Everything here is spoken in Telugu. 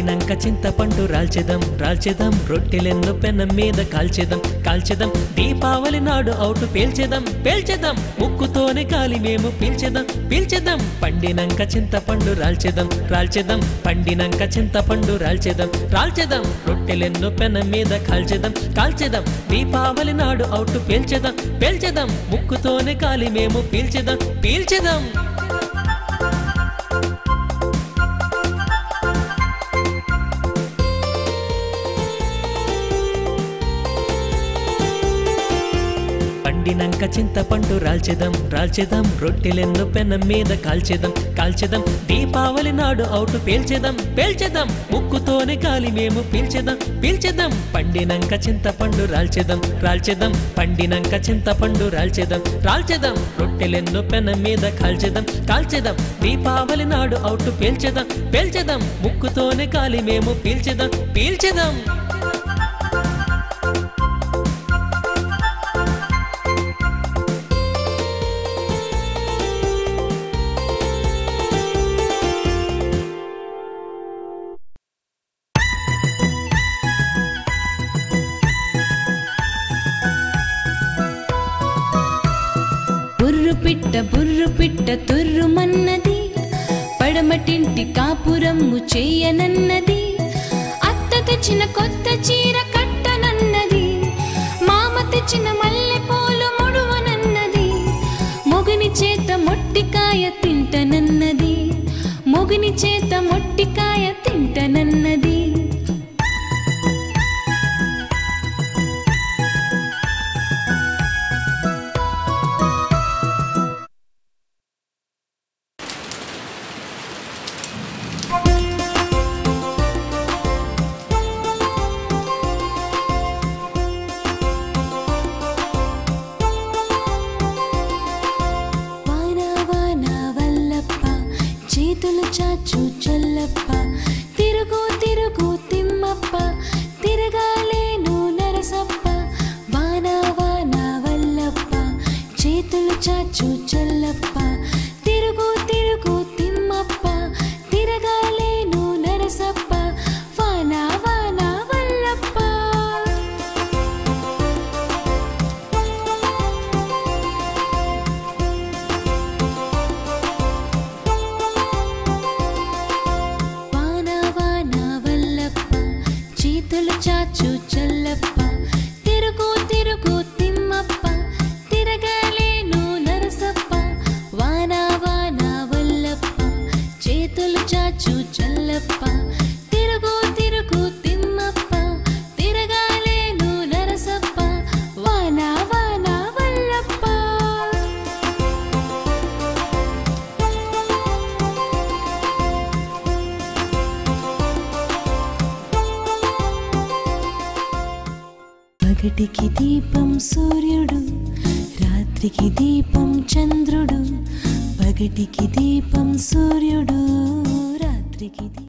పండినంక చింతపండు రాల్చెదం రాల్చెదం రొట్టెలెన్ను పెనం మీద కాల్చెదం కాల్చెదం దీపావళి నాడు అవుటు పేల్చెదం పేల్చెదం ముక్కుతోనే గాలి మేము పీల్చెదం పీల్చెదం పండినంక చింతపండు రాల్చెదం రాల్చెదం పండినంక చింతపండు రాల్చెదం రాల్చెదం రొట్టెలెన్ను పెనం మీద కాల్చెదం కాల్చెదం దీపావళి నాడు అవుటు పేల్చెదం పేల్చెదం ముక్కుతోనే గాలి మేము పీల్చెదం పీల్చెదం పండినంక చింతపండు రాల్చెదం రాల్చెదం రొట్టెలెన్ను పెనం మీద కాల్చెదం కాల్చెదం దీపావళి నాడు అవుటు పేల్చెదం పేల్చెదం ముక్కుతోనే గాలి మేము పీల్చెదం పీల్చెదం పండినంక చింతపండు రాల్చెదం రాల్చెదం పండినంక చింతపండు రాల్చెదం రాల్చెదం రొట్టెలెన్ను పెనం మీద కాల్చెదం కాల్చెదం దీపావళి నాడు అవుటు పేల్చెదం పేల్చెదం ముక్కుతోనే గాలి మేము పీల్చెదం పీల్చెదం బుర్రు పిట్ట బుర్రు పిట్ట తుర్రుమన్నది పడమటింటి కాపురమ్ము చేయనన్నది అత్త తెచ్చిన కొత్త చీర కట్టనన్నది మామ తెచ్చిన మల్లె పూలు ముడువనన్నది మొగుని చేత మొట్టికాయ తింటనన్నది మొగుని చేత మొట్టికాయ తింటనన్నది వాన వాన వల్లప్ప చేతులు చాచు చల్లప్ప తిరుగు తిరుగు తిమ్మప్ప తిరగాలేను నరసప్ప వాన వాన వల్లప్ప చేతులు చాచు చల్లప్ప తిరుగు తిరుగు తిమ్మప్ప తిరగాలేను నరసప్ప వాన వాన వల్లప్ప వాన వాన వల్లప్ప చేతులు చాచు చల్లప్ప తిరుగు తిరుగు తిమ్మప్ప తిరగలేను నరసప్ప వాన వాన వల్లప్ప చేతులు చాచు చల్లప్ప తిరుగు తిరుగు తిమ్మప్ప తిరగలేను నరసప్ప వాన వాన వల్లప్ప పగటికి దీపం సూర్యుడు రాత్రికి దీపం చంద్రుడు పగటికి దీపం సూర్యుడు రాత్రికి దీ-